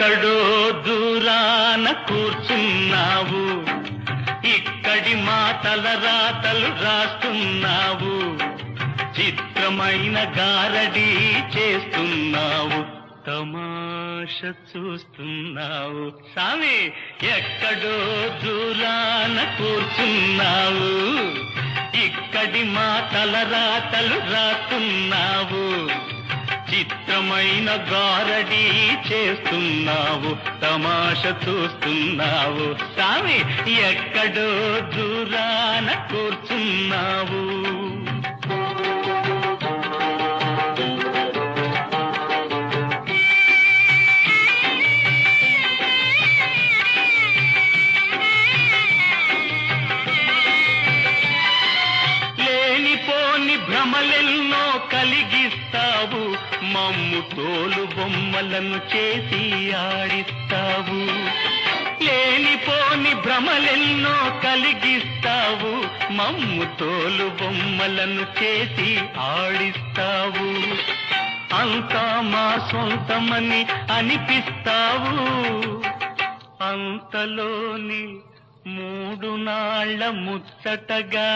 ఎక్కడో దూరాన కూర్చున్నావు ఇక్కడి మాటల రాతలు రాస్తున్నావు చిత్రమైన గారడి చేస్తున్నావు తమాష చూస్తున్నావు సామి ఎక్కడో దూరాన కూర్చున్నావు ఇక్కడి మాటల రాతలు రాస్తున్నావు చిత్రమైన గారడి చేస్తున్నావు తమాష చూస్తున్నావు సామి ఎక్కడో దూరాన కూర్చున్నావు లేనిపోని భ్రమలెన్నో కలిగిస్తావు మమ్ము తోలు బొమ్మలను చేసి ఆడిస్తావు లేనిపోని భ్రమలెన్నో కలిగిస్తావు మమ్ము తోలు బొమ్మలను చేసి ఆడిస్తావు అంతా మా సొంతమని అనిపిస్తావు అంతలోని మూడు నాళ్ళ ముచ్చటగా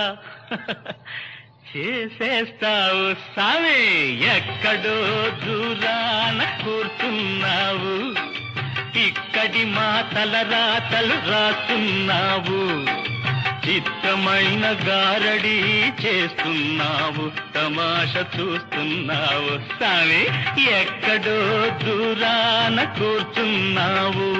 చేసేస్తావు సామి ఎక్కడో దూరాన కూర్చున్నావు ఇక్కడి మాటల రాతలు రాస్తున్నావు చిత్తమైన గారడి చేస్తున్నావు తమాష చూస్తున్నావు సామి ఎక్కడో దూరాన కూర్చున్నావు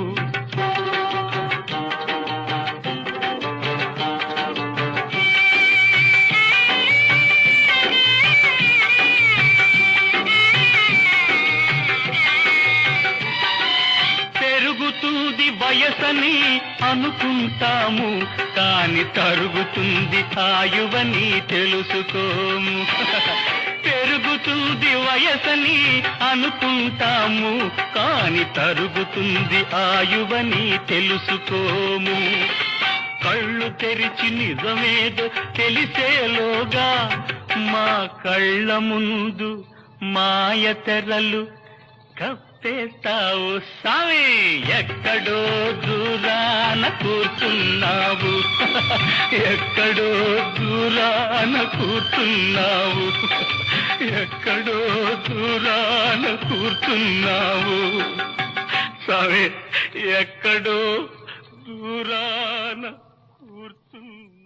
పెరుగుతుంది వయసని అనుకుంటాము కాని తరుగుతుంది ఆయువని తెలుసుకోము పెరుగుతుంది వయసని అనుకుంటాము కాని తరుగుతుంది ఆయువని తెలుసుకోము కళ్ళు తెరిచి నిజమేదో తెలిసేలోగా మా కళ్ళ ముందు మాయ తెరలు కప్పేస్తావు సామి ఎక్కడో దూరాన కూర్చున్నావు ఎక్కడో దూరాన కూర్చున్నావు ఎక్కడో దూరాన కూర్చున్నావు సామి ఎక్కడో దూరాన కూర్చున్నావు